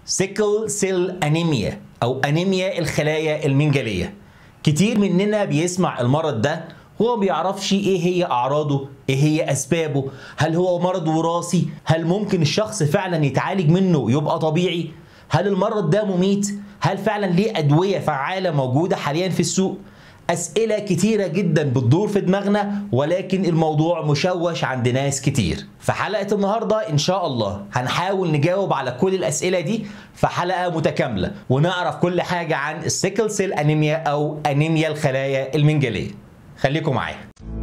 سيكل سيل انيميا او انيميا الخلايا المنجليه كتير مننا بيسمع المرض ده هو ما بيعرفش ايه هي اعراضه ايه هي اسبابه هل هو مرض وراثي هل ممكن الشخص فعلا يتعالج منه يبقى طبيعي هل المرض ده مميت هل فعلا ليه ادويه فعاله موجوده حاليا في السوق أسئلة كتيرة جدا بتدور في دماغنا ولكن الموضوع مشوش عند ناس كتير في حلقة النهاردة إن شاء الله هنحاول نجاوب على كل الأسئلة دي في حلقة متكاملة ونعرف كل حاجة عن السيكل سيل أنيميا أو أنيميا الخلايا المنجلية خليكم معايا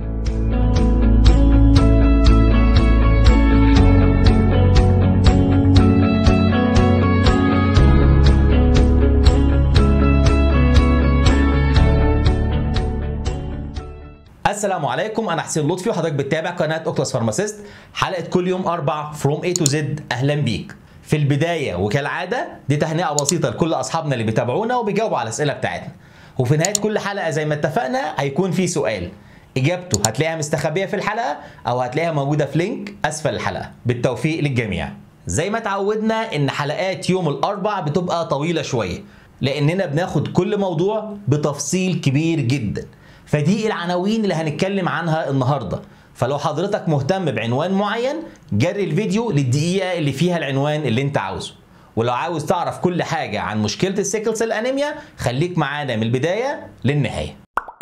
السلام عليكم انا حسين لطفي وحضرتك بتتابع قناه اوكلاس فارماسيست حلقه كل يوم اربع فروم اي تو زد اهلا بيك في البدايه وكالعاده دي تهنئه بسيطه لكل اصحابنا اللي بيتابعونا وبيجاوبوا على الاسئله بتاعتنا وفي نهايه كل حلقه زي ما اتفقنا هيكون في سؤال اجابته هتلاقيها مستخبيه في الحلقه او هتلاقيها موجوده في لينك اسفل الحلقه بالتوفيق للجميع زي ما اتعودنا ان حلقات يوم الاربع بتبقى طويله شويه لاننا بناخد كل موضوع بتفصيل كبير جدا فدي العناوين اللي هنتكلم عنها النهارده فلو حضرتك مهتم بعنوان معين جري الفيديو للدقيقه اللي فيها العنوان اللي انت عاوزه ولو عاوز تعرف كل حاجه عن مشكله السيكل سيل انيميا خليك معانا من البدايه للنهايه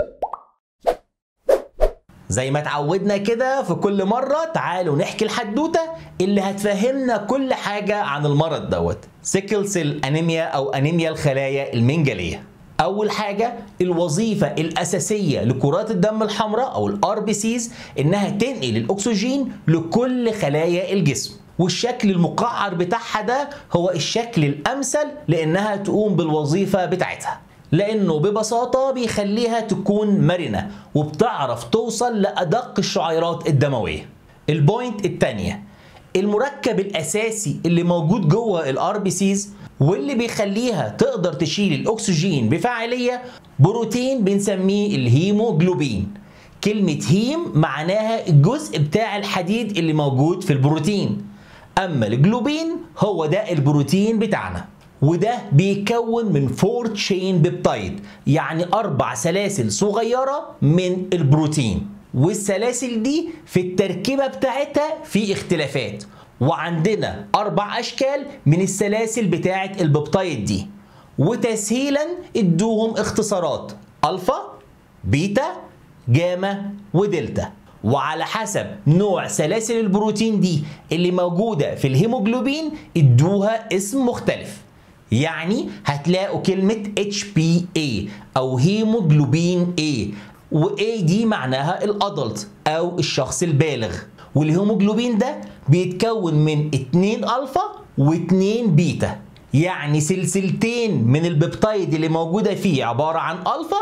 زي ما اتعودنا كده في كل مرة تعالوا نحكي الحدوتة اللي هتفهمنا كل حاجة عن المرض دوت سيكل سيل أنيميا أو أنيميا الخلايا المنجلية أول حاجة الوظيفة الأساسية لكرات الدم الحمراء أو الار بي سيز إنها تنقل الأكسجين لكل خلايا الجسم والشكل المقعر بتاعها ده هو الشكل الأمثل لإنها تقوم بالوظيفة بتاعتها لانه ببساطه بيخليها تكون مرنه وبتعرف توصل لادق الشعيرات الدمويه. البوينت الثانيه المركب الاساسي اللي موجود جوه الار بي سيز واللي بيخليها تقدر تشيل الاكسجين بفاعليه بروتين بنسميه الهيموجلوبين. كلمه هيم معناها الجزء بتاع الحديد اللي موجود في البروتين. اما الجلوبين هو ده البروتين بتاعنا. وده بيكون من فور تشين بيبتايد يعني اربع سلاسل صغيره من البروتين والسلاسل دي في التركيبه بتاعتها في اختلافات وعندنا اربع اشكال من السلاسل بتاعه البيبتايد دي وتسهيلا ادوهم اختصارات الفا بيتا جاما ودلتا وعلى حسب نوع سلاسل البروتين دي اللي موجوده في الهيموجلوبين ادوها اسم مختلف يعني هتلاقوا كلمة HPA أو هيموجلوبين A و A دي معناها الأدلت أو الشخص البالغ والهيموجلوبين ده بيتكون من 2 ألفا و2 بيتا يعني سلسلتين من البيبتايد اللي موجودة فيه عبارة عن ألفا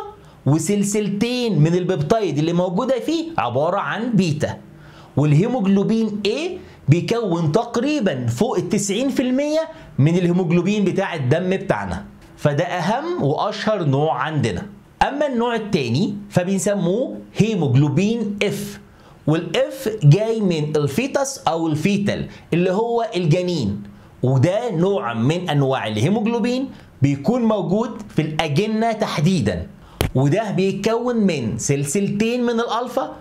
وسلسلتين من البيبتايد اللي موجودة فيه عبارة عن بيتا والهيموجلوبين A بيكون تقريبا فوق ال 90% من الهيموجلوبين بتاع الدم بتاعنا فده اهم واشهر نوع عندنا اما النوع الثاني فبنسموه هيموجلوبين اف والاف جاي من الفيتس او الفيتال اللي هو الجنين وده نوع من انواع الهيموجلوبين بيكون موجود في الاجنه تحديدا وده بيتكون من سلسلتين من الالفا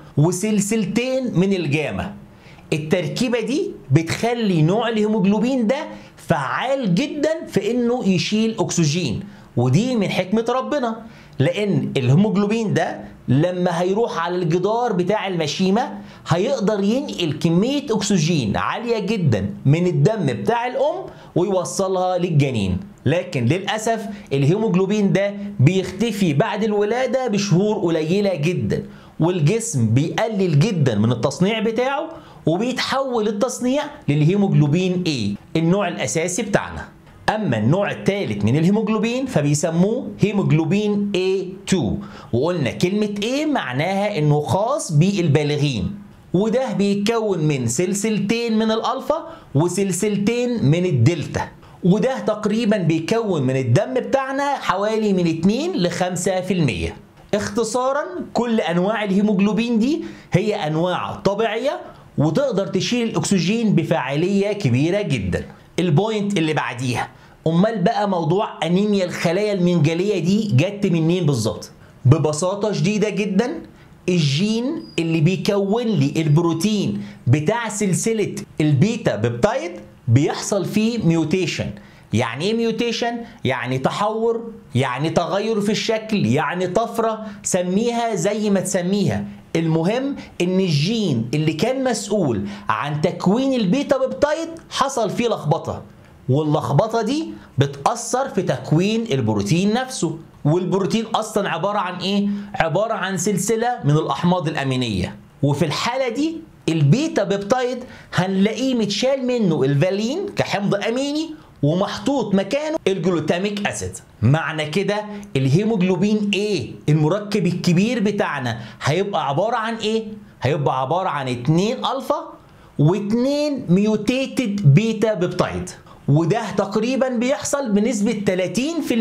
وسلسلتين من الجاما التركيبة دي بتخلي نوع الهيموجلوبين ده فعال جدا في انه يشيل اكسجين ودي من حكمة ربنا لان الهيموجلوبين ده لما هيروح على الجدار بتاع المشيمة هيقدر ينقل كمية اكسجين عالية جدا من الدم بتاع الام ويوصلها للجنين لكن للأسف الهيموجلوبين ده بيختفي بعد الولادة بشهور قليلة جدا والجسم بيقلل جدا من التصنيع بتاعه وبيتحول التصنيع للهيموجلوبين A النوع الأساسي بتاعنا أما النوع الثالث من الهيموجلوبين فبيسموه هيموجلوبين A2 وقلنا كلمة A معناها إنه خاص بالبالغين وده بيتكون من سلسلتين من الألفا وسلسلتين من الدلتا وده تقريبا بيكون من الدم بتاعنا حوالي من 2 ل 5% اختصارا كل انواع الهيموجلوبين دي هي انواع طبيعيه وتقدر تشيل الاكسجين بفاعليه كبيره جدا البوينت اللي بعديها امال بقى موضوع انيميا الخلايا المنجليه دي جت منين بالظبط ببساطه شديده جدا الجين اللي بيكون لي البروتين بتاع سلسله البيتا بيبتايد بيحصل فيه ميوتيشن يعني ايه ميوتيشن يعني تحور يعني تغير في الشكل يعني طفره سميها زي ما تسميها المهم ان الجين اللي كان مسؤول عن تكوين البيتا بيبتايد حصل فيه لخبطه واللخبطه دي بتاثر في تكوين البروتين نفسه والبروتين اصلا عباره عن ايه عباره عن سلسله من الاحماض الامينيه وفي الحاله دي البيتا بيبتايد هنلاقيه متشال منه الفالين كحمض اميني ومحطوط مكانه الجلوتاميك اسيد معنى كده الهيموجلوبين ايه المركب الكبير بتاعنا هيبقى عباره عن ايه هيبقى عباره عن 2 الفا و2 ميوتيتد بيتا بيبتايد وده تقريبا بيحصل بنسبة 30%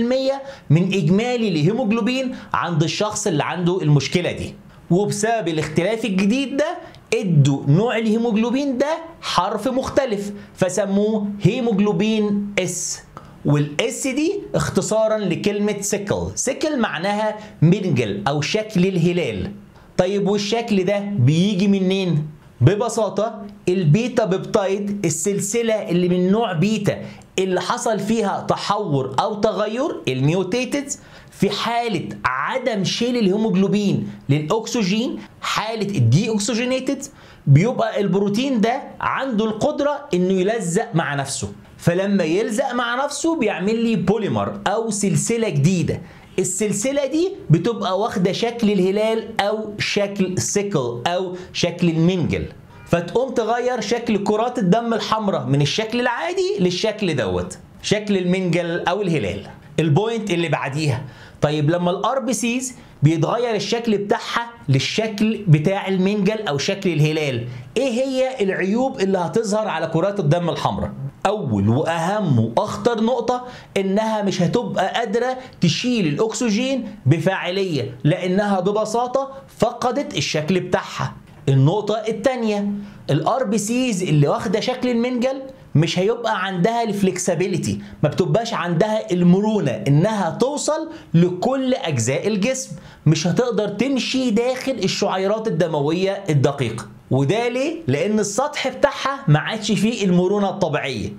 من إجمالي الهيموجلوبين عند الشخص اللي عنده المشكلة دي وبسبب الاختلاف الجديد ده ادوا نوع الهيموجلوبين ده حرف مختلف فسموه هيموجلوبين اس والاس دي اختصارا لكلمة سيكل سيكل معناها منجل او شكل الهلال طيب والشكل ده بيجي منين؟ ببساطة البيتا بيبتايد السلسلة اللي من نوع بيتا اللي حصل فيها تحور أو تغير الميوتيتد في حالة عدم شيل الهيموجلوبين للأكسجين حالة الدي أكسجينيتد بيبقى البروتين ده عنده القدرة إنه يلزق مع نفسه فلما يلزق مع نفسه بيعمل لي بوليمر أو سلسلة جديدة السلسلة دي بتبقى واخدة شكل الهلال أو شكل السيكل أو شكل المنجل فتقوم تغير شكل كرات الدم الحمراء من الشكل العادي للشكل دوت شكل المنجل أو الهلال البوينت اللي بعديها طيب لما الار بي سيز بيتغير الشكل بتاعها للشكل بتاع المنجل او شكل الهلال ايه هي العيوب اللي هتظهر على كرات الدم الحمراء اول واهم واخطر نقطه انها مش هتبقى قادره تشيل الاكسجين بفاعليه لانها ببساطه فقدت الشكل بتاعها النقطه الثانيه الار بي سيز اللي واخده شكل المنجل مش هيبقى عندها الفلكسبيليتي ما بتبقاش عندها المرونه انها توصل لكل اجزاء الجسم مش هتقدر تمشي داخل الشعيرات الدمويه الدقيقه وده ليه لان السطح بتاعها ما عادش فيه المرونه الطبيعيه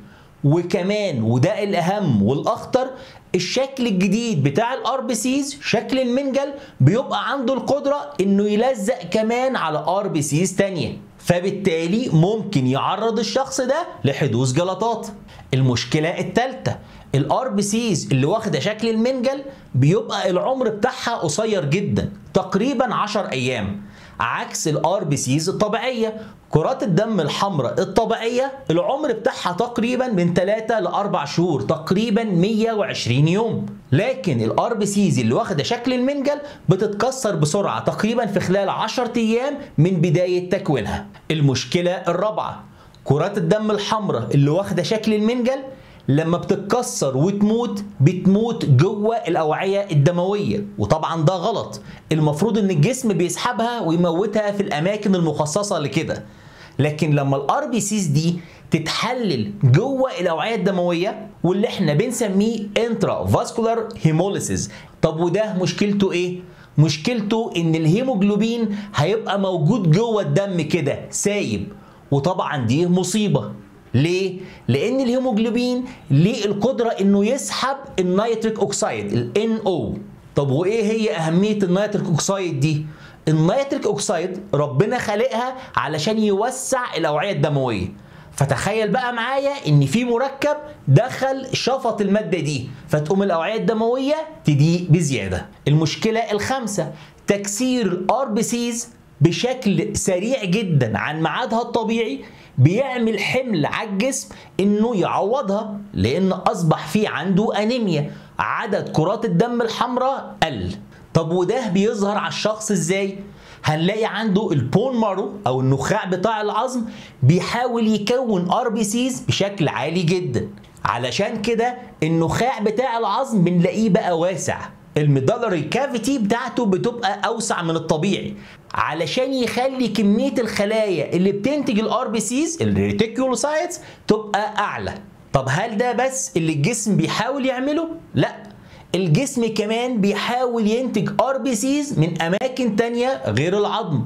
وكمان وده الاهم والاخطر الشكل الجديد بتاع الار بي سيز شكل المنجل بيبقى عنده القدره انه يلزق كمان على ار بي سيز تانيه فبالتالي ممكن يعرض الشخص ده لحدوث جلطات المشكله الثالثه الار بي سيز اللي واخده شكل المنجل بيبقى العمر بتاعها قصير جدا تقريبا 10 ايام عكس الار بي سيز الطبيعيه كرات الدم الحمراء الطبيعيه العمر بتاعها تقريبا من 3 ل 4 شهور تقريبا 120 يوم لكن الار بي سيز اللي واخده شكل المنجل بتتكسر بسرعه تقريبا في خلال 10 ايام من بدايه تكوينها المشكله الرابعه كرات الدم الحمراء اللي واخده شكل المنجل لما بتتكسر وتموت بتموت جوه الاوعيه الدمويه وطبعا ده غلط المفروض ان الجسم بيسحبها ويموتها في الاماكن المخصصه لكده لكن لما الار بي سيز دي تتحلل جوه الاوعيه الدمويه واللي احنا بنسميه انترا فاسكولار هيموليسيس طب وده مشكلته ايه مشكلته ان الهيموجلوبين هيبقى موجود جوه الدم كده سايب وطبعا دي مصيبه ليه؟ لأن الهيموجلوبين ليه القدرة إنه يسحب النيتريك أوكسيد ال NO طب وإيه هي أهمية النيتريك أوكسيد دي؟ النيتريك أوكسيد ربنا خالقها علشان يوسع الأوعية الدموية فتخيل بقى معايا ان في مركب دخل شفط الماده دي فتقوم الاوعيه الدمويه تضيق بزياده المشكله الخامسه تكسير الار بي سيز بشكل سريع جدا عن ميعادها الطبيعي بيعمل حمل على الجسم انه يعوضها لان اصبح في عنده انيميا عدد كرات الدم الحمراء قل طب وده بيظهر على الشخص ازاي هنلاقي عنده البون مارو او النخاع بتاع العظم بيحاول يكون ار بي سيز بشكل عالي جدا علشان كده النخاع بتاع العظم بنلاقيه بقى واسع الميدالري كافيتي بتاعته بتبقى اوسع من الطبيعي علشان يخلي كميه الخلايا اللي بتنتج الار بي سيز الريتيكولوسايتس تبقى اعلى طب هل ده بس اللي الجسم بيحاول يعمله لا الجسم كمان بيحاول ينتج ار بي سيز من اماكن تانية غير العظم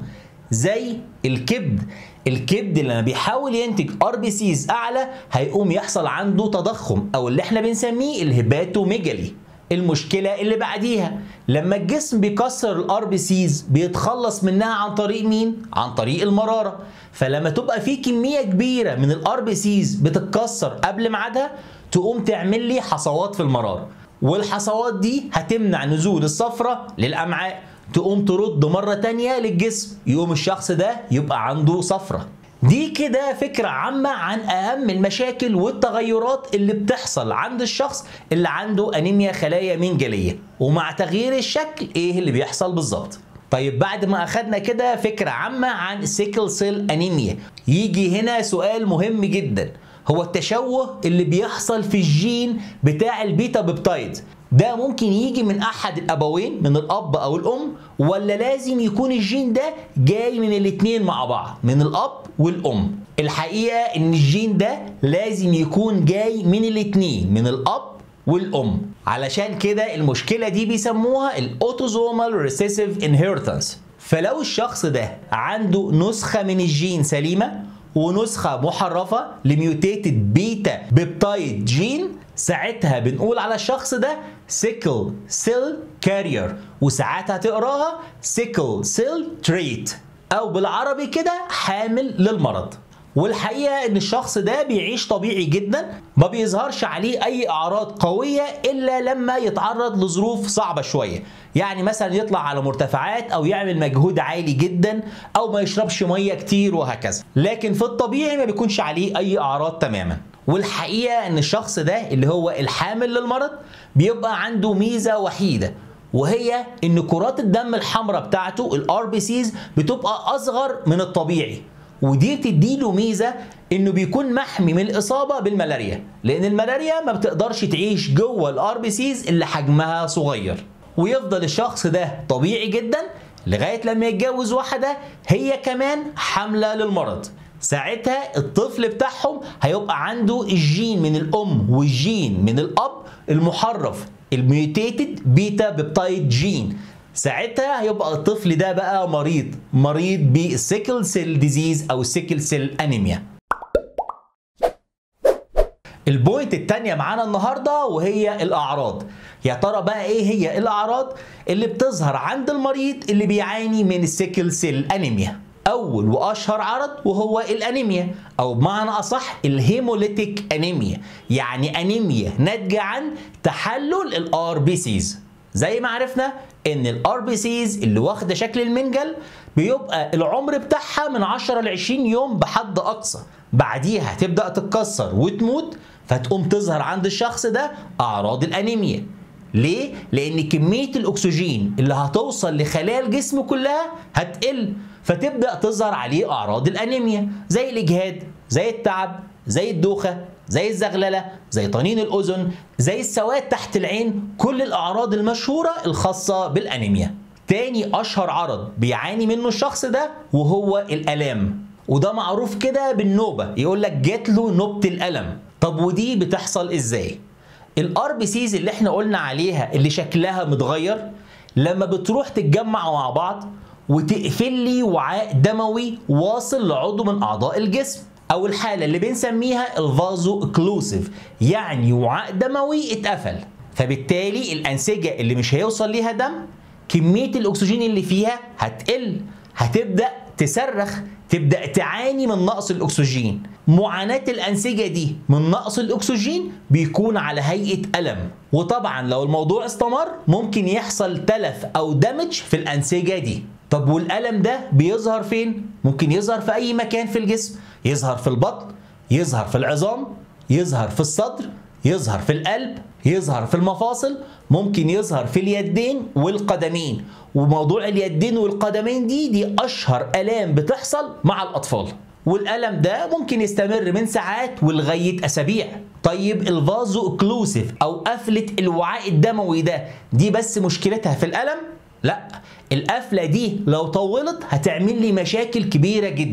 زي الكبد الكبد لما بيحاول ينتج ار بي سيز اعلى هيقوم يحصل عنده تضخم او اللي احنا بنسميه الهيباتوميجالي المشكله اللي بعديها لما الجسم بيكسر الار بي سيز بيتخلص منها عن طريق مين عن طريق المراره فلما تبقى في كميه كبيره من الار بي سيز بتتكسر قبل ميعادها تقوم تعمل لي حصوات في المراره والحصوات دي هتمنع نزول الصفرة للأمعاء تقوم ترد مرة تانية للجسم يقوم الشخص ده يبقى عنده صفرة دي كده فكرة عامة عن أهم المشاكل والتغيرات اللي بتحصل عند الشخص اللي عنده أنيميا خلايا منجلية ومع تغيير الشكل إيه اللي بيحصل بالظبط طيب بعد ما أخدنا كده فكرة عامة عن سيكل سيل أنيميا يجي هنا سؤال مهم جدا هو التشوه اللي بيحصل في الجين بتاع البيتا بيبتايد ده ممكن يجي من احد الابوين من الاب او الام ولا لازم يكون الجين ده جاي من الاتنين مع بعض من الاب والام الحقيقه ان الجين ده لازم يكون جاي من الاتنين من الاب والام علشان كده المشكله دي بيسموها الاوتوزومال ريسيسيف انهيرتنس فلو الشخص ده عنده نسخه من الجين سليمه ونسخه محرفه لميوتيتد بيتا بيبتايد جين ساعتها بنقول على الشخص ده سيكل سيل كارير وساعات هتقراها سيكل سيل تريت او بالعربي كده حامل للمرض والحقيقه ان الشخص ده بيعيش طبيعي جدا ما بيظهرش عليه اي اعراض قويه الا لما يتعرض لظروف صعبه شويه يعني مثلا يطلع على مرتفعات او يعمل مجهود عالي جدا او ما يشربش ميه كتير وهكذا لكن في الطبيعي ما بيكونش عليه اي اعراض تماما والحقيقه ان الشخص ده اللي هو الحامل للمرض بيبقى عنده ميزه وحيده وهي ان كرات الدم الحمراء بتاعته الار بي سيز بتبقى اصغر من الطبيعي ودي بتديله ميزه انه بيكون محمي من الاصابه بالملاريا لان الملاريا ما بتقدرش تعيش جوه الار بي سيز اللي حجمها صغير ويفضل الشخص ده طبيعي جدا لغايه لما يتجوز واحده هي كمان حامله للمرض ساعتها الطفل بتاعهم هيبقى عنده الجين من الام والجين من الاب المحرف الميوتيتد بيتا بيبتايد جين ساعتها هيبقى الطفل ده بقى مريض مريض بالسيكل سيل ديزيز او سيكل سيل انيميا البوينت التانية معانا النهاردة وهي الأعراض يا ترى بقى إيه هي الأعراض اللي بتظهر عند المريض اللي بيعاني من السيكل سيل أنيميا أول وأشهر عرض وهو الأنيميا أو بمعنى أصح الهيموليتيك أنيميا يعني أنيميا ناتجة عن تحلل الار بي سيز زي ما عرفنا ان الار بي سيز اللي واخده شكل المنجل بيبقى العمر بتاعها من 10 ل 20 يوم بحد اقصى بعديها تبدا تتكسر وتموت فتقوم تظهر عند الشخص ده اعراض الانيميا ليه؟ لأن كمية الأكسجين اللي هتوصل لخلايا الجسم كلها هتقل فتبدأ تظهر عليه أعراض الأنيميا زي الإجهاد زي التعب زي الدوخة زي الزغللة زي طنين الأذن زي السواد تحت العين كل الأعراض المشهورة الخاصة بالأنيميا تاني أشهر عرض بيعاني منه الشخص ده وهو الآلام وده معروف كده بالنوبة يقول لك جات له نوبة الألم طب ودي بتحصل إزاي؟ الار بي سيز اللي احنا قلنا عليها اللي شكلها متغير لما بتروح تتجمع مع بعض وتقفل لي وعاء دموي واصل لعضو من اعضاء الجسم او الحاله اللي بنسميها الفازو اكلوسيف يعني وعاء دموي اتقفل فبالتالي الانسجه اللي مش هيوصل ليها دم كميه الاكسجين اللي فيها هتقل هتبدا تصرخ تبدا تعاني من نقص الاكسجين معاناه الانسجه دي من نقص الاكسجين بيكون على هيئه الم وطبعا لو الموضوع استمر ممكن يحصل تلف او دمج في الانسجه دي طب والالم ده بيظهر فين ممكن يظهر في اي مكان في الجسم يظهر في البطن يظهر في العظام يظهر في الصدر يظهر في القلب يظهر في المفاصل ممكن يظهر في اليدين والقدمين وموضوع اليدين والقدمين دي دي اشهر الام بتحصل مع الاطفال والالم ده ممكن يستمر من ساعات ولغايه اسابيع طيب الفازو اوكلوسيف او قفله الوعاء الدموي ده دي بس مشكلتها في الالم لا القفله دي لو طولت هتعمل لي مشاكل كبيره جدا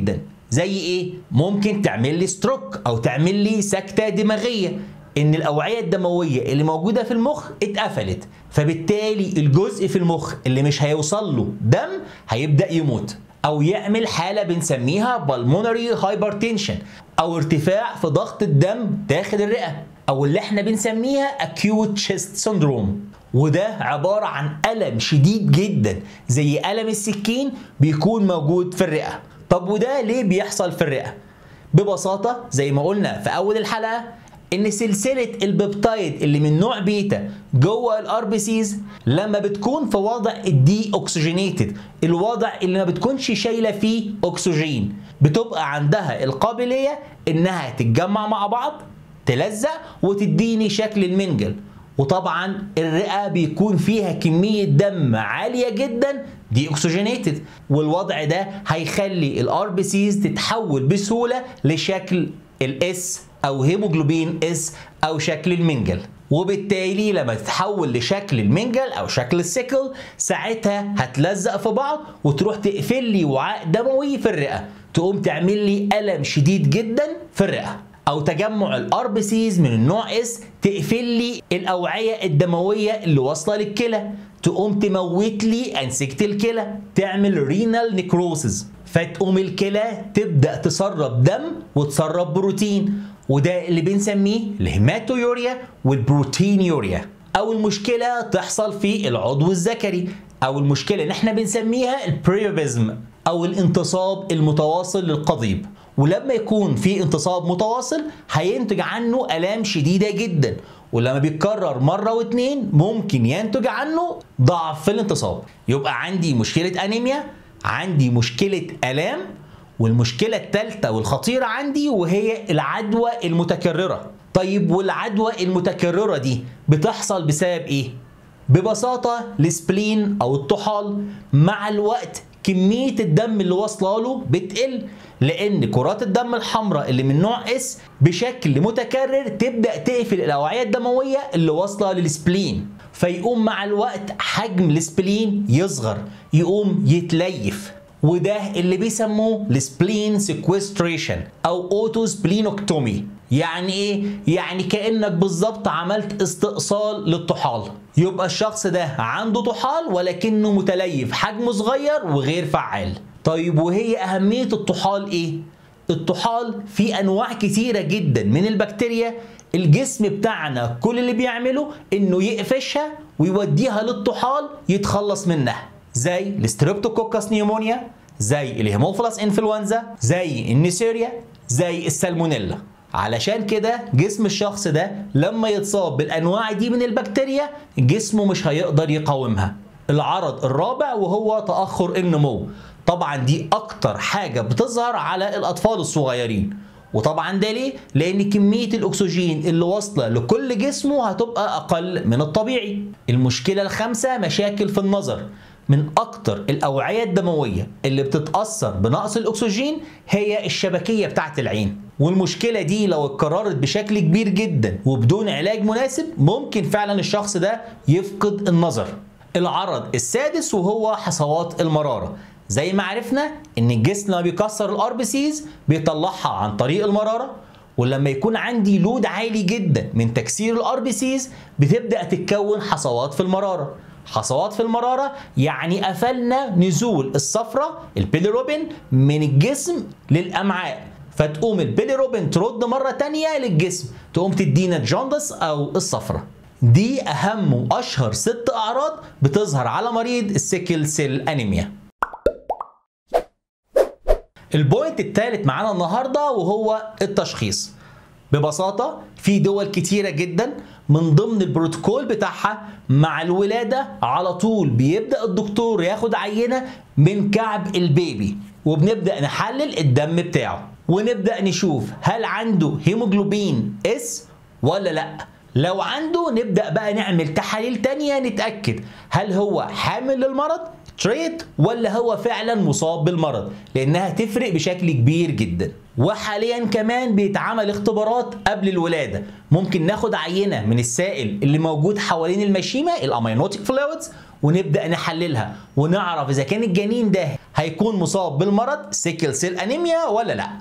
زي ايه ممكن تعمل لي ستروك او تعمل لي سكته دماغيه ان الاوعيه الدمويه اللي موجوده في المخ اتقفلت فبالتالي الجزء في المخ اللي مش هيوصل له دم هيبدا يموت او يعمل حاله بنسميها بالمونري هايبرتنشن او ارتفاع في ضغط الدم داخل الرئه او اللي احنا بنسميها acute chest syndrome وده عبارة عن ألم شديد جدا زي ألم السكين بيكون موجود في الرئة طب وده ليه بيحصل في الرئة؟ ببساطة زي ما قلنا في أول الحلقة ان سلسله البيبتايد اللي من نوع بيتا جوه الار بي سيز لما بتكون في وضع الدي اوكسجينيتد الوضع اللي ما بتكونش شايله فيه اكسجين بتبقى عندها القابليه انها تتجمع مع بعض تلزق وتديني شكل المنجل وطبعا الرئه بيكون فيها كميه دم عاليه جدا دي اوكسجينيتد والوضع ده هيخلي الار بي سيز تتحول بسهوله لشكل الاس او هيموجلوبين اس او شكل المنجل وبالتالي لما تتحول لشكل المنجل او شكل السيكل ساعتها هتلزق في بعض وتروح تقفل لي وعاء دموي في الرئه تقوم تعمل لي الم شديد جدا في الرئه او تجمع الار بي سيز من النوع اس تقفل لي الاوعيه الدمويه اللي واصله للكلى تقوم تموت لي انسجه الكلى تعمل رينال نيكروسز فتقوم الكلى تبدا تسرب دم وتسرب بروتين وده اللي بنسميه الهيماتويوريا والبروتينيوريا او المشكله تحصل في العضو الذكري او المشكله اللي احنا بنسميها البريوبيزم او الانتصاب المتواصل للقضيب ولما يكون في انتصاب متواصل هينتج عنه الام شديده جدا ولما بيتكرر مرة واتنين ممكن ينتج عنه ضعف في الانتصاب يبقى عندي مشكلة أنيميا عندي مشكلة آلام والمشكلة الثالثة والخطيرة عندي وهي العدوى المتكررة طيب والعدوى المتكررة دي بتحصل بسبب ايه؟ ببساطة السبلين أو الطحال مع الوقت كمية الدم اللي واصلة له بتقل لأن كرات الدم الحمراء اللي من نوع اس بشكل متكرر تبدأ تقفل الأوعية الدموية اللي واصلة للسبلين فيقوم مع الوقت حجم السبلين يصغر يقوم يتليف وده اللي بيسموه السبلين سيكوستريشن او اوتو سبلينوكتومي يعني ايه يعني كانك بالظبط عملت استئصال للطحال يبقى الشخص ده عنده طحال ولكنه متليف حجمه صغير وغير فعال طيب وهي اهميه الطحال ايه الطحال في انواع كتيره جدا من البكتيريا الجسم بتاعنا كل اللي بيعمله انه يقفشها ويوديها للطحال يتخلص منها زي الستريبتوكوكس نيومونيا زي الهيموفيلس انفلونزا زي النيسيريا زي السالمونيلا علشان كده جسم الشخص ده لما يتصاب بالانواع دي من البكتيريا جسمه مش هيقدر يقاومها العرض الرابع وهو تاخر النمو طبعا دي اكتر حاجه بتظهر على الاطفال الصغيرين وطبعا ده ليه؟ لأن كمية الأكسجين اللي واصلة لكل جسمه هتبقى أقل من الطبيعي. المشكلة الخامسة مشاكل في النظر. من أكتر الأوعية الدموية اللي بتتأثر بنقص الأكسجين هي الشبكية بتاعة العين. والمشكلة دي لو اتكررت بشكل كبير جدا وبدون علاج مناسب ممكن فعلا الشخص ده يفقد النظر. العرض السادس وهو حصوات المرارة. زي ما عرفنا ان الجسم لما بيكسر الار بي سيز بيطلعها عن طريق المراره ولما يكون عندي لود عالي جدا من تكسير الار بي سيز بتبدا تتكون حصوات في المراره حصوات في المراره يعني قفلنا نزول الصفرة البيليروبين من الجسم للامعاء فتقوم البيليروبين ترد مره تانية للجسم تقوم تدينا الجوندس او الصفرة دي اهم واشهر ست اعراض بتظهر على مريض السيكل سيل انيميا البوينت الثالث معانا النهارده وهو التشخيص ببساطة في دول كتيرة جدا من ضمن البروتوكول بتاعها مع الولادة على طول بيبدأ الدكتور ياخد عينة من كعب البيبي وبنبدأ نحلل الدم بتاعه ونبدأ نشوف هل عنده هيموجلوبين اس ولا لا لو عنده نبدأ بقى نعمل تحاليل تانية نتأكد هل هو حامل للمرض تريت ولا هو فعلا مصاب بالمرض لانها تفرق بشكل كبير جدا وحاليا كمان بيتعمل اختبارات قبل الولاده ممكن ناخد عينه من السائل اللي موجود حوالين المشيمه الامينوتيك فلويدز ونبدا نحللها ونعرف اذا كان الجنين ده هيكون مصاب بالمرض سيكل سيل انيميا ولا لا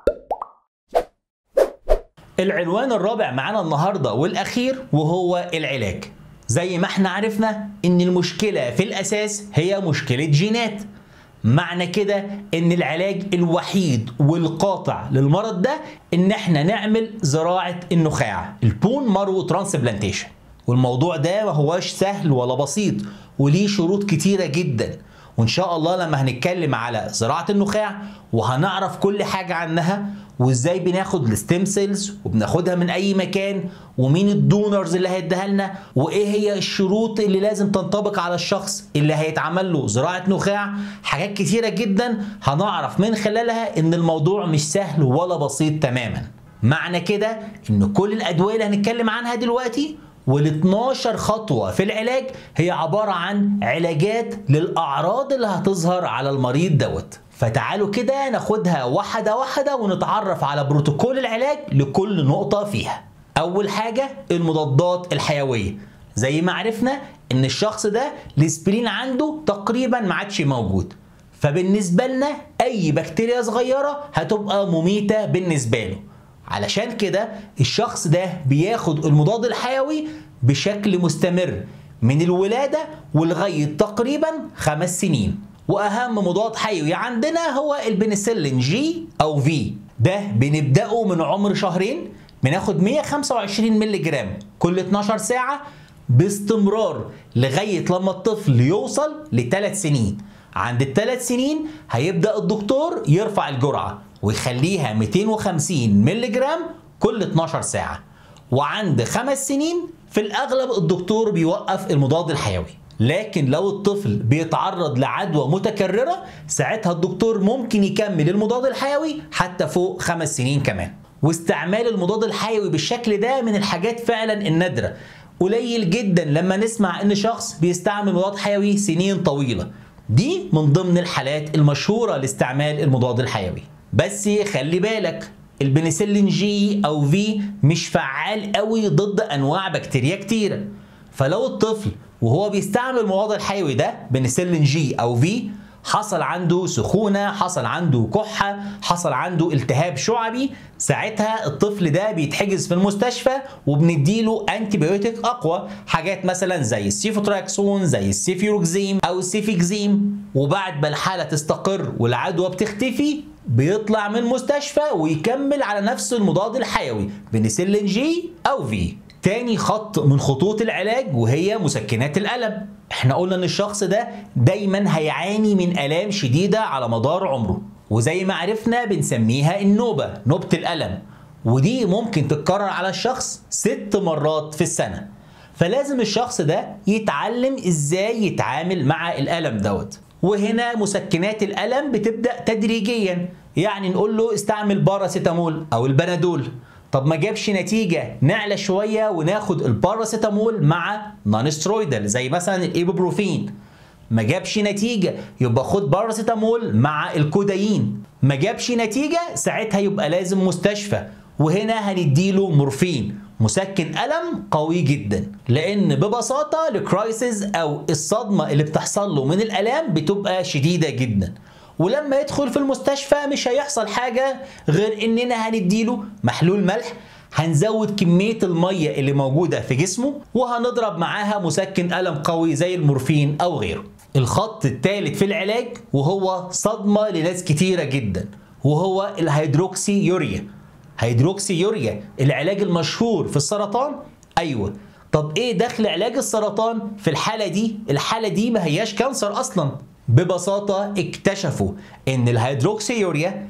العنوان الرابع معانا النهارده والاخير وهو العلاج زي ما احنا عرفنا ان المشكله في الاساس هي مشكله جينات معنى كده ان العلاج الوحيد والقاطع للمرض ده ان احنا نعمل زراعه النخاع البون مارو ترانسبلانتيشن والموضوع ده ما هواش سهل ولا بسيط وليه شروط كتيره جدا وان شاء الله لما هنتكلم على زراعه النخاع وهنعرف كل حاجه عنها وازاي بناخد الستيم سيلز وبناخدها من اي مكان ومين الدونرز اللي هيديها لنا وايه هي الشروط اللي لازم تنطبق على الشخص اللي هيتعمل له زراعه نخاع حاجات كتيره جدا هنعرف من خلالها ان الموضوع مش سهل ولا بسيط تماما معنى كده ان كل الادويه اللي هنتكلم عنها دلوقتي وال 12 خطوة في العلاج هي عبارة عن علاجات للأعراض اللي هتظهر على المريض دوت فتعالوا كده ناخدها واحدة واحدة ونتعرف على بروتوكول العلاج لكل نقطة فيها أول حاجة المضادات الحيوية زي ما عرفنا إن الشخص ده الاسبرين عنده تقريبا ما عادش موجود فبالنسبة لنا أي بكتيريا صغيرة هتبقى مميتة بالنسبة له علشان كده الشخص ده بياخد المضاد الحيوي بشكل مستمر من الولادة ولغاية تقريبا خمس سنين وأهم مضاد حيوي عندنا هو البنسلين جي أو في ده بنبدأه من عمر شهرين بناخد 125 مللي جرام كل 12 ساعة باستمرار لغاية لما الطفل يوصل لثلاث سنين عند الثلاث سنين هيبدأ الدكتور يرفع الجرعة ويخليها 250 مللي جرام كل 12 ساعة وعند خمس سنين في الأغلب الدكتور بيوقف المضاد الحيوي لكن لو الطفل بيتعرض لعدوى متكررة ساعتها الدكتور ممكن يكمل المضاد الحيوي حتى فوق خمس سنين كمان واستعمال المضاد الحيوي بالشكل ده من الحاجات فعلا النادرة قليل جدا لما نسمع ان شخص بيستعمل مضاد حيوي سنين طويلة دي من ضمن الحالات المشهورة لاستعمال المضاد الحيوي بس خلي بالك البنسلين جي او في مش فعال قوي ضد انواع بكتيريا كتيره فلو الطفل وهو بيستعمل المضاد الحيوي ده بنسلين جي او في حصل عنده سخونة حصل عنده كحة حصل عنده التهاب شعبي ساعتها الطفل ده بيتحجز في المستشفى وبنديله انتيبيوتيك اقوى حاجات مثلا زي السيفوتراكسون زي السيفيروكزيم او السيفيكزيم وبعد ما الحالة تستقر والعدوى بتختفي بيطلع من المستشفى ويكمل على نفس المضاد الحيوي بنسلين جي او في تاني خط من خطوط العلاج وهي مسكنات الألم احنا قلنا ان الشخص ده دايما هيعاني من آلام شديدة على مدار عمره وزي ما عرفنا بنسميها النوبة نوبة الألم ودي ممكن تتكرر على الشخص ست مرات في السنة فلازم الشخص ده يتعلم ازاي يتعامل مع الألم دوت وهنا مسكنات الألم بتبدأ تدريجيا يعني نقول له استعمل باراسيتامول أو البنادول طب ما جابش نتيجة نعلى شوية وناخد الباراسيتامول مع نون سترويدال زي مثلا الايبوبروفين ما جابش نتيجة يبقى خد باراسيتامول مع الكودايين ما جابش نتيجة ساعتها يبقى لازم مستشفى وهنا هنديله مورفين مسكن ألم قوي جدا لأن ببساطة الكرايسيس أو الصدمة اللي بتحصل له من الآلام بتبقى شديدة جدا ولما يدخل في المستشفى مش هيحصل حاجة غير إننا هنديله محلول ملح هنزود كمية المية اللي موجودة في جسمه وهنضرب معاها مسكن ألم قوي زي المورفين أو غيره الخط الثالث في العلاج وهو صدمة لناس كتيرة جدا وهو الهيدروكسي يوريا هيدروكسي يوريا العلاج المشهور في السرطان أيوة طب ايه دخل علاج السرطان في الحالة دي الحالة دي ما هياش كانسر أصلا ببساطة اكتشفوا ان الهيدروكسيوريا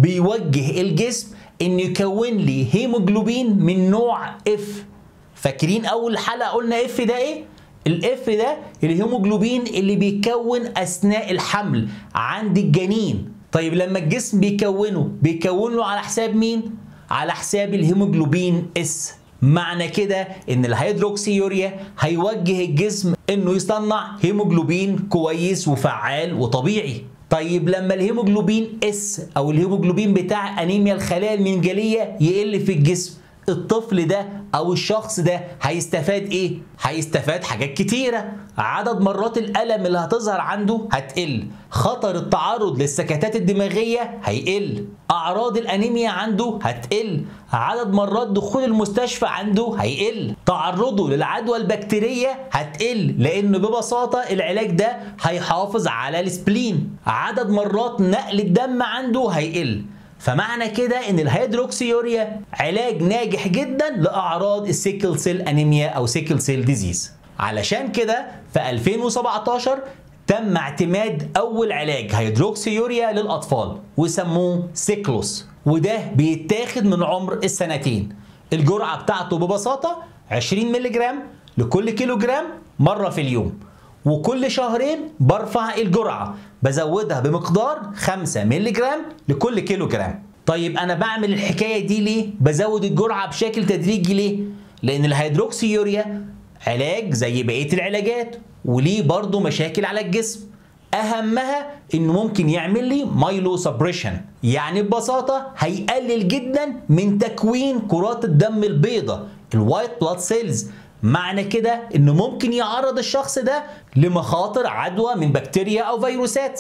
بيوجه الجسم انه يكون لي هيموجلوبين من نوع اف فاكرين اول حلقة قلنا اف ده ايه الاف ده الهيموجلوبين اللي بيكون اثناء الحمل عند الجنين طيب لما الجسم بيكونه بيكونه على حساب مين على حساب الهيموجلوبين اس معنى كده ان الهيدروكسيوريا هيوجه الجسم انه يصنع هيموجلوبين كويس وفعال وطبيعي طيب لما الهيموجلوبين اس او الهيموجلوبين بتاع انيميا الخلايا المنجليه يقل في الجسم الطفل ده او الشخص ده هيستفاد ايه هيستفاد حاجات كتيره عدد مرات الالم اللي هتظهر عنده هتقل خطر التعرض للسكتات الدماغيه هيقل اعراض الانيميا عنده هتقل عدد مرات دخول المستشفى عنده هيقل تعرضه للعدوى البكتيريه هتقل لانه ببساطه العلاج ده هيحافظ على السبلين عدد مرات نقل الدم عنده هيقل فمعنى كده ان الهيدروكسيوريا علاج ناجح جدا لاعراض السيكل سيل انيميا او سيكل سيل ديزيز علشان كده في 2017 تم اعتماد اول علاج هيدروكسيوريا للاطفال وسموه سيكلوس وده بيتاخد من عمر السنتين الجرعه بتاعته ببساطه 20 مللي جرام لكل كيلو جرام مره في اليوم وكل شهرين برفع الجرعة بزودها بمقدار 5 مللي جرام لكل كيلو جرام طيب أنا بعمل الحكاية دي ليه؟ بزود الجرعة بشكل تدريجي ليه؟ لأن الهيدروكسيوريا علاج زي بقية العلاجات وليه برضه مشاكل على الجسم أهمها إنه ممكن يعمل لي مايلو سبريشن يعني ببساطة هيقلل جدا من تكوين كرات الدم البيضاء الوايت بلاد سيلز معنى كده انه ممكن يعرض الشخص ده لمخاطر عدوى من بكتيريا او فيروسات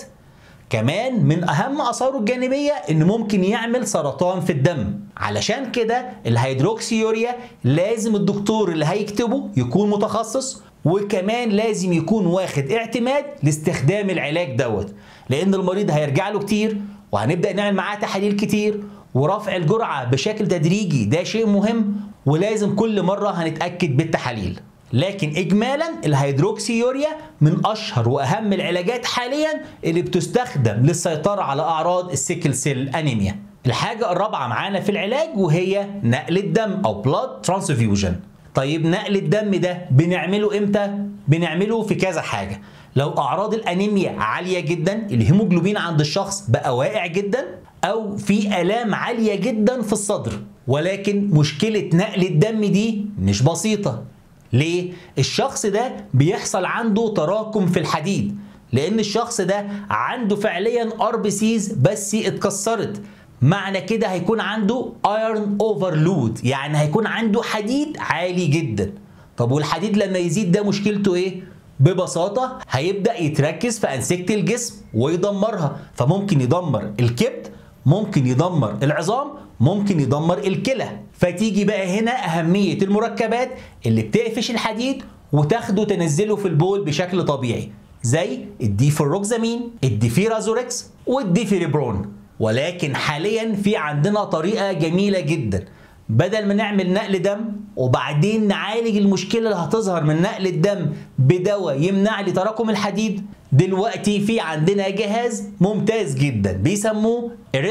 كمان من اهم اثاره الجانبيه انه ممكن يعمل سرطان في الدم علشان كده الهيدروكسيوريا لازم الدكتور اللي هيكتبه يكون متخصص وكمان لازم يكون واخد اعتماد لاستخدام العلاج دوت لان المريض هيرجع له كتير وهنبدا نعمل معاه تحاليل كتير ورفع الجرعه بشكل تدريجي ده شيء مهم ولازم كل مره هنتاكد بالتحاليل لكن اجمالا الهيدروكسيوريا من اشهر واهم العلاجات حاليا اللي بتستخدم للسيطره على اعراض السيكل سيل انيميا الحاجه الرابعه معانا في العلاج وهي نقل الدم او بلاد ترانسفيوجن طيب نقل الدم ده بنعمله امتى بنعمله في كذا حاجه لو اعراض الانيميا عاليه جدا الهيموجلوبين عند الشخص بقى واقع جدا او في الام عاليه جدا في الصدر ولكن مشكله نقل الدم دي مش بسيطه ليه الشخص ده بيحصل عنده تراكم في الحديد لان الشخص ده عنده فعليا ار بي سيز بس اتكسرت معنى كده هيكون عنده ايرون اوفرلود يعني هيكون عنده حديد عالي جدا طب والحديد لما يزيد ده مشكلته ايه ببساطة هيبدأ يتركز في أنسجة الجسم ويدمرها فممكن يدمر الكبد ممكن يدمر العظام ممكن يدمر الكلى فتيجي بقى هنا أهمية المركبات اللي بتقفش الحديد وتاخده تنزله في البول بشكل طبيعي زي الديفيروكزامين الديفيرازوركس والديفيريبرون ولكن حاليا في عندنا طريقة جميلة جدا بدل ما نعمل نقل دم وبعدين نعالج المشكله اللي هتظهر من نقل الدم بدواء يمنع لي تراكم الحديد دلوقتي في عندنا جهاز ممتاز جدا بيسموه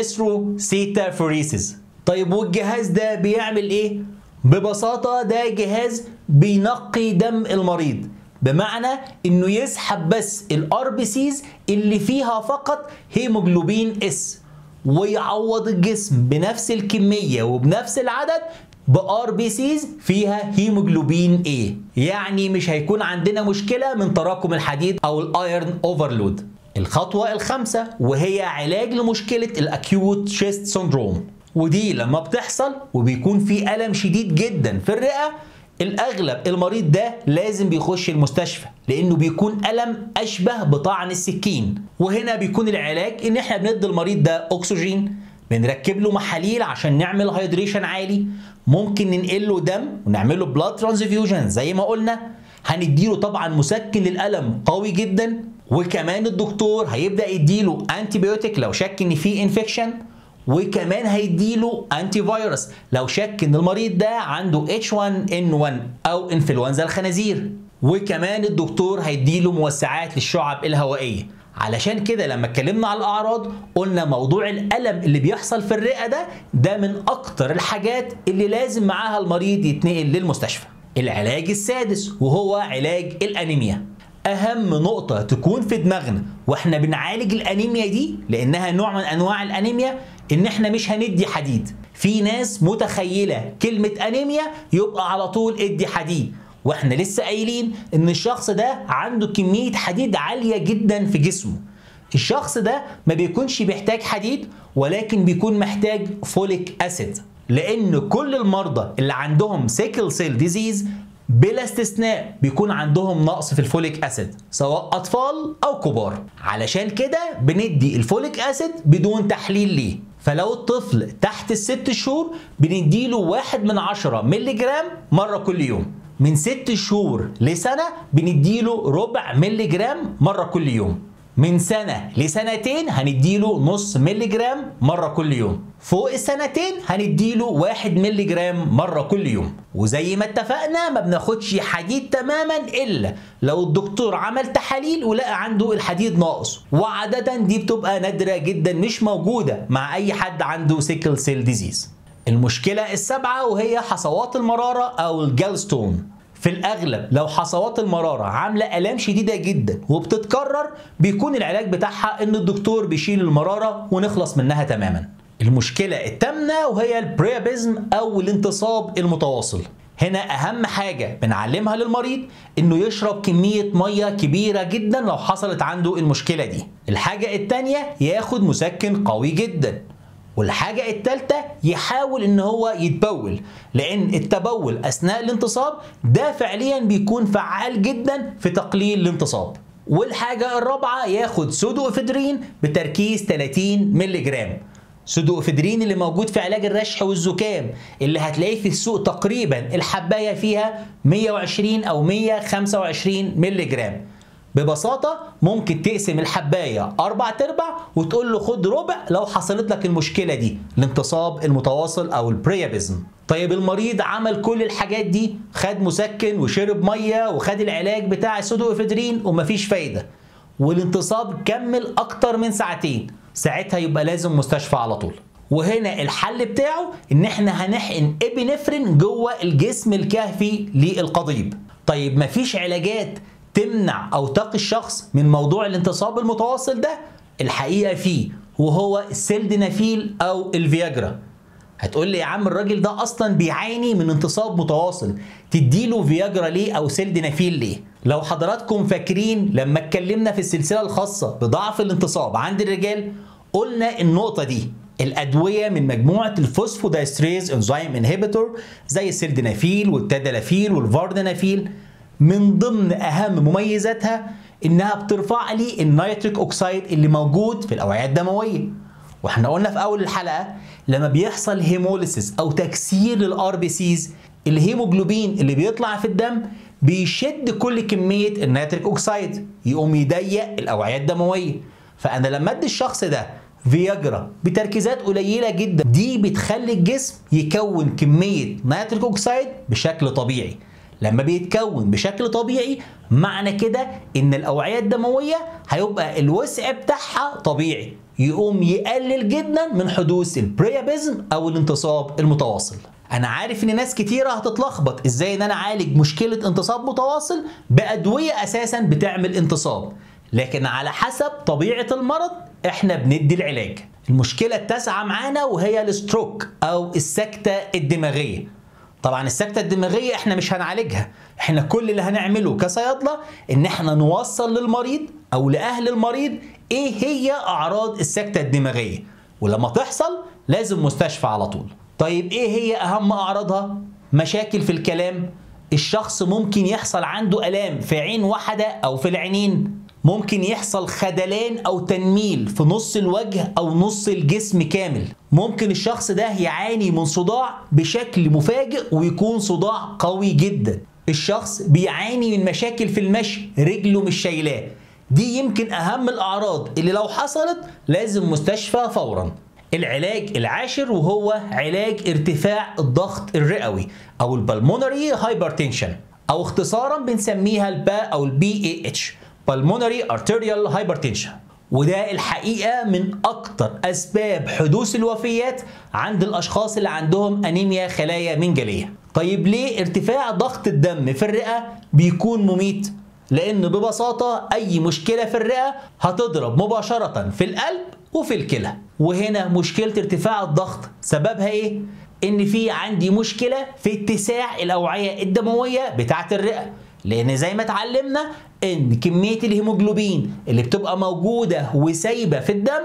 اريثروسيتافوريسيس طيب والجهاز ده بيعمل ايه ببساطه ده جهاز بينقي دم المريض بمعنى انه يسحب بس الار بي سيز اللي فيها فقط هيموجلوبين اس ويعوض الجسم بنفس الكميه وبنفس العدد بار بي سيز فيها هيموجلوبين اي يعني مش هيكون عندنا مشكله من تراكم الحديد او الايرن اوفرلود الخطوه الخامسه وهي علاج لمشكله الاكيوت شيست سندروم ودي لما بتحصل وبيكون في الم شديد جدا في الرئه الاغلب المريض ده لازم بيخش المستشفى لانه بيكون الم اشبه بطعن السكين وهنا بيكون العلاج ان احنا بندي المريض ده اكسجين بنركب له محاليل عشان نعمل هيدريشن عالي ممكن ننقل له دم ونعمل له بلاد ترانسفيوجن زي ما قلنا هنديله طبعا مسكن للالم قوي جدا وكمان الدكتور هيبدا يديله انتي بيوتيك لو شك ان في انفكشن وكمان هيديله انتي فيروس لو شك ان المريض ده عنده H1N1 او انفلونزا الخنازير وكمان الدكتور هيديله موسعات للشعب الهوائيه علشان كده لما اتكلمنا على الاعراض قلنا موضوع الالم اللي بيحصل في الرئه ده ده من اكتر الحاجات اللي لازم معاها المريض يتنقل للمستشفى العلاج السادس وهو علاج الانيميا اهم نقطة تكون في دماغنا واحنا بنعالج الانيميا دي لانها نوع من انواع الانيميا ان احنا مش هندي حديد في ناس متخيلة كلمة انيميا يبقى على طول ادي حديد واحنا لسه قايلين ان الشخص ده عنده كمية حديد عالية جدا في جسمه الشخص ده ما بيكونش بيحتاج حديد ولكن بيكون محتاج فوليك اسيد لان كل المرضى اللي عندهم سيكل سيل ديزيز بلا استثناء بيكون عندهم نقص في الفوليك اسيد سواء اطفال او كبار علشان كده بندي الفوليك اسيد بدون تحليل ليه فلو الطفل تحت الست شهور بنديله واحد من عشرة ملي جرام مرة كل يوم من ست شهور لسنة بنديله ربع ملي جرام مرة كل يوم من سنة لسنتين هنديله نص ملي جرام مرة كل يوم فوق السنتين هنديله واحد ملي جرام مرة كل يوم وزي ما اتفقنا ما بناخدش حديد تماما إلا لو الدكتور عمل تحاليل ولقى عنده الحديد ناقص وعادة دي بتبقى نادرة جدا مش موجودة مع أي حد عنده سيكل سيل ديزيز المشكلة السابعة وهي حصوات المرارة أو الجالستون في الأغلب لو حصوات المرارة عاملة آلام شديدة جدا وبتتكرر بيكون العلاج بتاعها إن الدكتور بيشيل المرارة ونخلص منها تماما المشكلة التامنة وهي البريابيزم أو الانتصاب المتواصل هنا أهم حاجة بنعلمها للمريض إنه يشرب كمية مية كبيرة جدا لو حصلت عنده المشكلة دي الحاجة التانية ياخد مسكن قوي جدا والحاجة التالتة يحاول ان هو يتبول لان التبول اثناء الانتصاب ده فعليا بيكون فعال جدا في تقليل الانتصاب والحاجة الرابعة ياخد سودو افيدرين بتركيز 30 ملي جرام سودو افيدرين اللي موجود في علاج الرشح والزكام اللي هتلاقيه في السوق تقريبا الحباية فيها 120 او 125 ملي جرام ببساطة ممكن تقسم الحباية أربع تربع وتقول له خد ربع لو حصلت لك المشكلة دي الانتصاب المتواصل أو البريابيزم طيب المريض عمل كل الحاجات دي خد مسكن وشرب مية وخد العلاج بتاع السودو افيدرين ومفيش فايدة والانتصاب كمل أكتر من ساعتين ساعتها يبقى لازم مستشفى على طول وهنا الحل بتاعه ان احنا هنحقن ابنفرين جوه الجسم الكهفي للقضيب طيب مفيش علاجات تمنع او تقي الشخص من موضوع الانتصاب المتواصل ده الحقيقه فيه وهو السيلدينافيل او الفياجرا هتقول لي يا عم الراجل ده اصلا بيعاني من انتصاب متواصل تديله فياجرا ليه او سيلدينافيل ليه لو حضراتكم فاكرين لما اتكلمنا في السلسله الخاصه بضعف الانتصاب عند الرجال قلنا النقطه دي الادويه من مجموعه الفوسفودايستريز انزيم انهبيتور زي السيلدينافيل والتادالافيل والفاردنافيل من ضمن اهم مميزاتها انها بترفع لي النيتريك اوكسيد اللي موجود في الاوعيه الدمويه واحنا قلنا في اول الحلقه لما بيحصل هيموليسيس او تكسير للار بي سيز الهيموجلوبين اللي بيطلع في الدم بيشد كل كميه النيتريك اوكسيد يقوم يضيق الاوعيه الدمويه فانا لما ادي الشخص ده فياجرا بتركيزات قليله جدا دي بتخلي الجسم يكون كميه نيتريك اوكسيد بشكل طبيعي لما بيتكون بشكل طبيعي معنى كده ان الاوعيه الدمويه هيبقى الوسع بتاعها طبيعي يقوم يقلل جدا من حدوث البريابيزم او الانتصاب المتواصل انا عارف ان ناس كتيره هتتلخبط ازاي ان انا اعالج مشكله انتصاب متواصل بادويه اساسا بتعمل انتصاب لكن على حسب طبيعه المرض احنا بندي العلاج المشكله التاسعه معانا وهي الستروك او السكته الدماغيه طبعا السكته الدماغيه احنا مش هنعالجها احنا كل اللي هنعمله كصيادله ان احنا نوصل للمريض او لاهل المريض ايه هي اعراض السكته الدماغيه ولما تحصل لازم مستشفى على طول طيب ايه هي اهم اعراضها مشاكل في الكلام الشخص ممكن يحصل عنده الام في عين واحده او في العينين ممكن يحصل خدلان او تنميل في نص الوجه او نص الجسم كامل ممكن الشخص ده يعاني من صداع بشكل مفاجئ ويكون صداع قوي جدا الشخص بيعاني من مشاكل في المشي رجله مش شايلاه دي يمكن اهم الاعراض اللي لو حصلت لازم مستشفى فورا العلاج العاشر وهو علاج ارتفاع الضغط الرئوي او البلمونري هايبرتنشن او اختصارا بنسميها البا او البي اي اتش pulmonary arterial hypertension وده الحقيقة من أكتر أسباب حدوث الوفيات عند الأشخاص اللي عندهم أنيميا خلايا منجلية طيب ليه ارتفاع ضغط الدم في الرئة بيكون مميت؟ لأن ببساطة أي مشكلة في الرئة هتضرب مباشرة في القلب وفي الكلى وهنا مشكلة ارتفاع الضغط سببها إيه؟ إن في عندي مشكلة في اتساع الأوعية الدموية بتاعة الرئة لان زي ما اتعلمنا ان كميه الهيموجلوبين اللي بتبقى موجوده وسايبه في الدم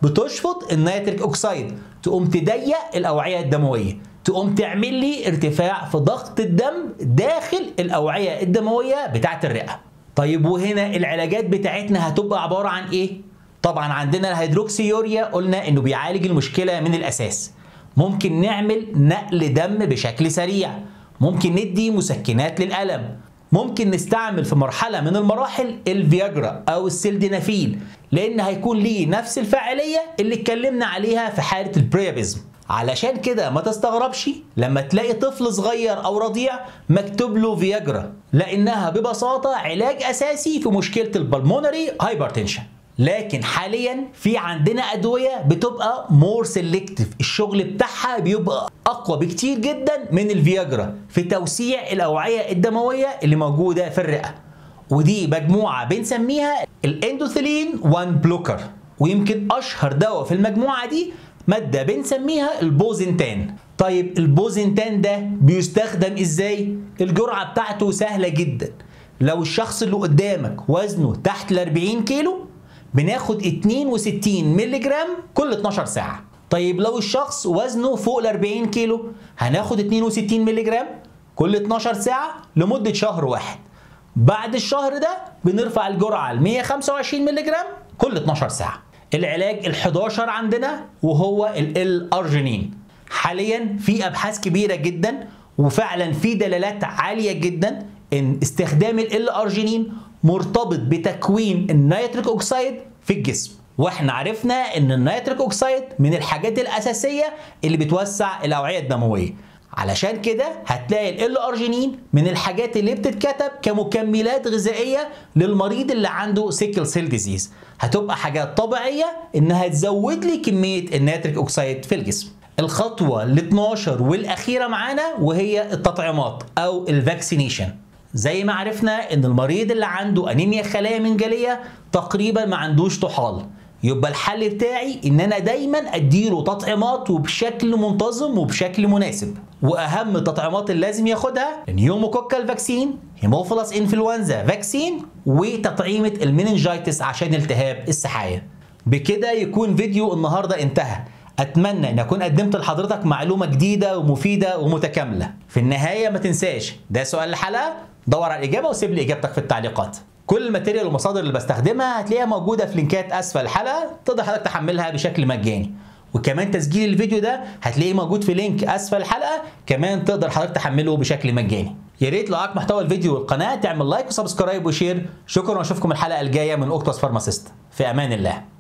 بتشفط النيتريك اوكسيد تقوم تضيق الاوعيه الدمويه تقوم تعمل لي ارتفاع في ضغط الدم داخل الاوعيه الدمويه بتاعه الرئه طيب وهنا العلاجات بتاعتنا هتبقى عباره عن ايه طبعا عندنا الهيدروكسيوريا قلنا انه بيعالج المشكله من الاساس ممكن نعمل نقل دم بشكل سريع ممكن ندي مسكنات للالم ممكن نستعمل في مرحلة من المراحل الفياجرا أو السيلدينافيل لأن هيكون ليه نفس الفاعلية اللي اتكلمنا عليها في حالة البريابيزم علشان كده ما تستغربش لما تلاقي طفل صغير أو رضيع مكتوب له فياجرا لأنها ببساطة علاج أساسي في مشكلة البلمونري هايبرتنشن لكن حاليا في عندنا ادويه بتبقى مور سيلكتيف الشغل بتاعها بيبقى اقوى بكتير جدا من الفياجرا في توسيع الاوعيه الدمويه اللي موجوده في الرئه ودي مجموعه بنسميها الاندوثيلين 1 بلوكر ويمكن اشهر دواء في المجموعه دي ماده بنسميها البوزنتان طيب البوزنتان ده بيستخدم ازاي الجرعه بتاعته سهله جدا لو الشخص اللي قدامك وزنه تحت ال 40 كيلو بناخد 62 مللي جرام كل 12 ساعة طيب لو الشخص وزنه فوق ال 40 كيلو هناخد 62 مللي جرام كل 12 ساعة لمدة شهر واحد بعد الشهر ده بنرفع الجرعة ل 125 مللي جرام كل 12 ساعة العلاج ال 11 عندنا وهو ال ارجينين حاليا في ابحاث كبيرة جدا وفعلا في دلالات عالية جدا ان استخدام ال ارجينين مرتبط بتكوين النيتريك اوكسيد في الجسم واحنا عرفنا ان النيتريك اوكسيد من الحاجات الاساسيه اللي بتوسع الاوعيه الدمويه علشان كده هتلاقي ال ارجينين من الحاجات اللي بتتكتب كمكملات غذائيه للمريض اللي عنده سيكل سيل ديزيز هتبقى حاجات طبيعيه انها تزود لي كميه النيتريك اوكسيد في الجسم الخطوه ال 12 والاخيره معانا وهي التطعيمات او الفاكسينيشن زي ما عرفنا ان المريض اللي عنده انيميا خلايا منجليه تقريبا ما عندوش طحال يبقى الحل بتاعي ان انا دايما اديله تطعيمات وبشكل منتظم وبشكل مناسب واهم التطعيمات اللي لازم ياخدها نيوموكوكال فاكسين هيموفيلس انفلونزا فاكسين وتطعيمه المننجايتس عشان التهاب السحايا بكده يكون فيديو النهارده انتهى اتمنى ان اكون قدمت لحضرتك معلومه جديده ومفيده ومتكامله في النهايه ما تنساش ده سؤال الحلقه دور على الاجابه وسيب لي اجابتك في التعليقات كل الماتيريال والمصادر اللي بستخدمها هتلاقيها موجوده في لينكات اسفل الحلقه تقدر حضرتك تحملها بشكل مجاني وكمان تسجيل الفيديو ده هتلاقيه موجود في لينك اسفل الحلقه كمان تقدر حضرتك تحمله بشكل مجاني يا ريت لو عجبك محتوى الفيديو والقناه تعمل لايك وسبسكرايب وشير شكرا واشوفكم الحلقه الجايه من اوكتوس فارماسيست في امان الله